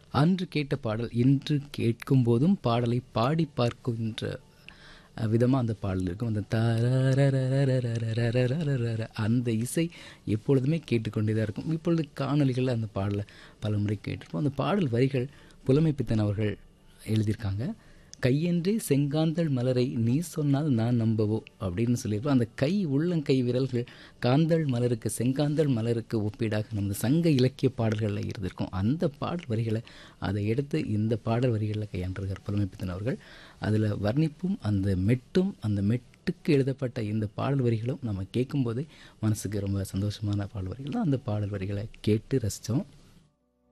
அன்று கேட்ட பாடல் இன்று கேட்கும் போதும் பாடலை பாடி பார்க்கின்ற விதமாக அந்த பாடல் இருக்கும் அந்த தரரரரரரரரரரரரரர அந்த இசை எப்பொழுதுமே கேட்டுக்கொண்டே தான் இருக்கும் இப்பொழுது காணொலிகளில் அந்த பாடலை பல முறை கேட்டிருப்போம் அந்த பாடல் வரிகள் புலமை பித்தன் அவர்கள் எழுதியிருக்காங்க கையென்றே செங்காந்தள் மலரை நீ சொன்னால் நான் நம்பவோ அப்படின்னு சொல்லியிருப்போம் அந்த கை உள்ளங்கை விரல்கள் காந்தள் மலருக்கு செங்காந்தள் மலருக்கு ஒப்பீடாக நமது சங்க இலக்கிய பாடல்களில் இருந்திருக்கும் அந்த பாடல் வரிகளை அதை எடுத்து இந்த பாடல் வரிகளில் கையாண்டிருக்கார் புலமைப்பித்தன் அவர்கள் அதில் வர்ணிப்பும் அந்த மெட்டும் அந்த மெட்டுக்கு எழுதப்பட்ட இந்த பாடல் வரிகளும் நம்ம கேட்கும்போதே மனசுக்கு ரொம்ப சந்தோஷமான பாடல் வரிகள் தான் அந்த பாடல் வரிகளை கேட்டு ரசித்தோம்